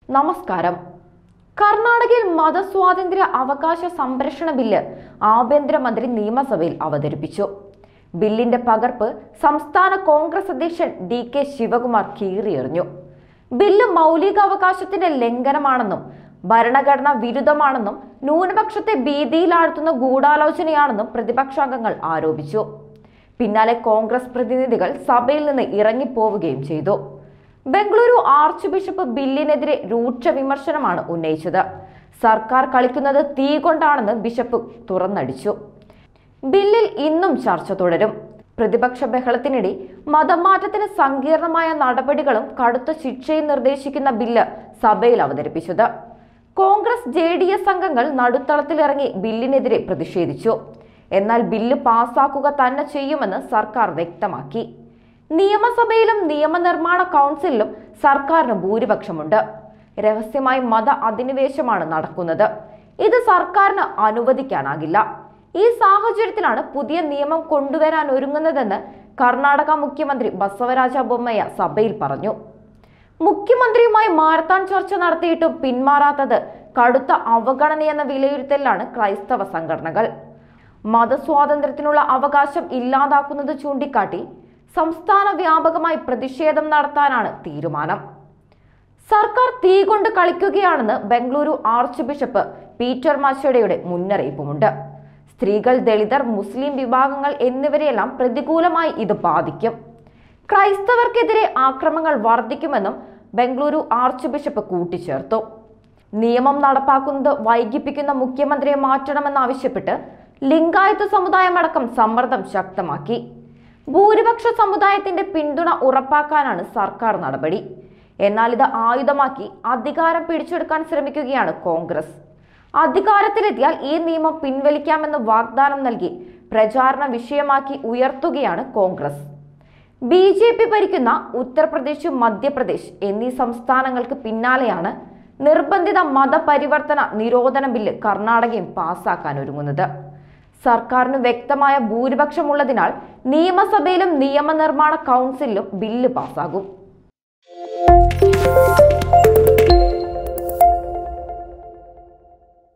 നമസ്കാരം കർണാടകയിൽ മതസ്വാതന്ത്ര്യ അവകാശ സംരക്ഷണ ബില്ല് ആഭ്യന്തരമന്ത്രി നിയമസഭയിൽ അവതരിപ്പിച്ചു ബില്ലിന്റെ പകർപ്പ് സംസ്ഥാന കോൺഗ്രസ് അധ്യക്ഷൻ ഡി കെ ശിവകുമാർ കീറിയെറിഞ്ഞു ബില്ല് മൗലികാവകാശത്തിന്റെ ലംഘനമാണെന്നും ഭരണഘടനാ വിരുദ്ധമാണെന്നും ന്യൂനപക്ഷത്തെ ഭീതിയിലാഴ്ത്തുന്ന ഗൂഢാലോചനയാണെന്നും പ്രതിപക്ഷാംഗങ്ങൾ ആരോപിച്ചു പിന്നാലെ കോൺഗ്രസ് പ്രതിനിധികൾ സഭയിൽ നിന്ന് ഇറങ്ങിപ്പോവുകയും ചെയ്തു ബംഗളൂരു ആർച്ച് ബിഷപ്പ് ബില്ലിനെതിരെ രൂക്ഷ വിമർശനമാണ് ഉന്നയിച്ചത് സർക്കാർ കളിക്കുന്നത് തീ കൊണ്ടാണെന്ന് ബിഷപ്പ് തുറന്നടിച്ചു ബില്ലിൽ ഇന്നും ചർച്ച തുടരും പ്രതിപക്ഷ ബഹളത്തിനിടെ മതമാറ്റത്തിന് സങ്കീർണമായ നടപടികളും കടുത്ത ശിക്ഷയും നിർദ്ദേശിക്കുന്ന ബില്ല് സഭയിൽ അവതരിപ്പിച്ചത് കോൺഗ്രസ് ജെ ഡി എസ് അംഗങ്ങൾ നടുത്തളത്തിലിറങ്ങി ബില്ലിനെതിരെ പ്രതിഷേധിച്ചു എന്നാൽ ബില്ല് പാസാക്കുക തന്നെ ചെയ്യുമെന്ന് സർക്കാർ വ്യക്തമാക്കി നിയമസഭയിലും നിയമനിർമ്മാണ കൗൺസിലിലും സർക്കാരിന് ഭൂരിപക്ഷമുണ്ട് രഹസ്യമായി മത അധിനിവേശമാണ് നടക്കുന്നത് ഇത് സർക്കാരിന് അനുവദിക്കാനാകില്ല ഈ സാഹചര്യത്തിലാണ് പുതിയ നിയമം കൊണ്ടുവരാൻ ഒരുങ്ങുന്നതെന്ന് കർണാടക മുഖ്യമന്ത്രി ബസവരാജ ബൊമ്മയ്യ സഭയിൽ പറഞ്ഞു മുഖ്യമന്ത്രിയുമായി മാരത്താൻ ചർച്ച നടത്തിയിട്ടും പിന്മാറാത്തത് കടുത്ത അവഗണനയെന്ന വിലയിരുത്തലിലാണ് ക്രൈസ്തവ സംഘടനകൾ മതസ്വാതന്ത്ര്യത്തിനുള്ള അവകാശം ഇല്ലാതാക്കുന്നത് ചൂണ്ടിക്കാട്ടി സംസ്ഥാന വ്യാപകമായി പ്രതിഷേധം നടത്താനാണ് തീരുമാനം സർക്കാർ തീ കൊണ്ട് കളിക്കുകയാണെന്ന് ബംഗളൂരു ആർച്ച് ബിഷപ്പ് പീറ്റർ മാച്ചോഡയുടെ മുന്നറിയിപ്പുമുണ്ട് സ്ത്രീകൾ ദളിതർ മുസ്ലിം വിഭാഗങ്ങൾ എന്നിവരെയെല്ലാം പ്രതികൂലമായി ഇത് ബാധിക്കും ക്രൈസ്തവർക്കെതിരെ ആക്രമങ്ങൾ വർദ്ധിക്കുമെന്നും ബംഗളൂരു ആർച്ച് ബിഷപ്പ് കൂട്ടിച്ചേർത്തു നിയമം നടപ്പാക്കുന്നത് വൈകിപ്പിക്കുന്ന മുഖ്യമന്ത്രിയെ മാറ്റണമെന്നാവശ്യപ്പെട്ട് ലിംഗായത്ത് സമുദായമടക്കം സമ്മർദ്ദം ശക്തമാക്കി ഭൂരിപക്ഷ സമുദായത്തിന്റെ പിന്തുണ ഉറപ്പാക്കാനാണ് സർക്കാർ നടപടി എന്നാൽ ഇത് ആയുധമാക്കി അധികാരം പിടിച്ചെടുക്കാൻ ശ്രമിക്കുകയാണ് കോൺഗ്രസ് അധികാരത്തിലെത്തിയാൽ ഈ നിയമം പിൻവലിക്കാമെന്ന് വാഗ്ദാനം നൽകി പ്രചാരണ വിഷയമാക്കി ഉയർത്തുകയാണ് കോൺഗ്രസ് ബി ജെ പി ഭരിക്കുന്ന ഉത്തർപ്രദേശ് മധ്യപ്രദേശ് എന്നീ സംസ്ഥാനങ്ങൾക്ക് പിന്നാലെയാണ് നിർബന്ധിത മതപരിവർത്തന നിരോധന ബില്ല് കർണാടകയും പാസാക്കാൻ ഒരുങ്ങുന്നത് സർക്കാരിന് വ്യക്തമായ ഭൂരിപക്ഷമുള്ളതിനാൽ നിയമസഭയിലും നിയമനിർമ്മാണ കൗൺസിലിലും ബില്ല് പാസ്സാകും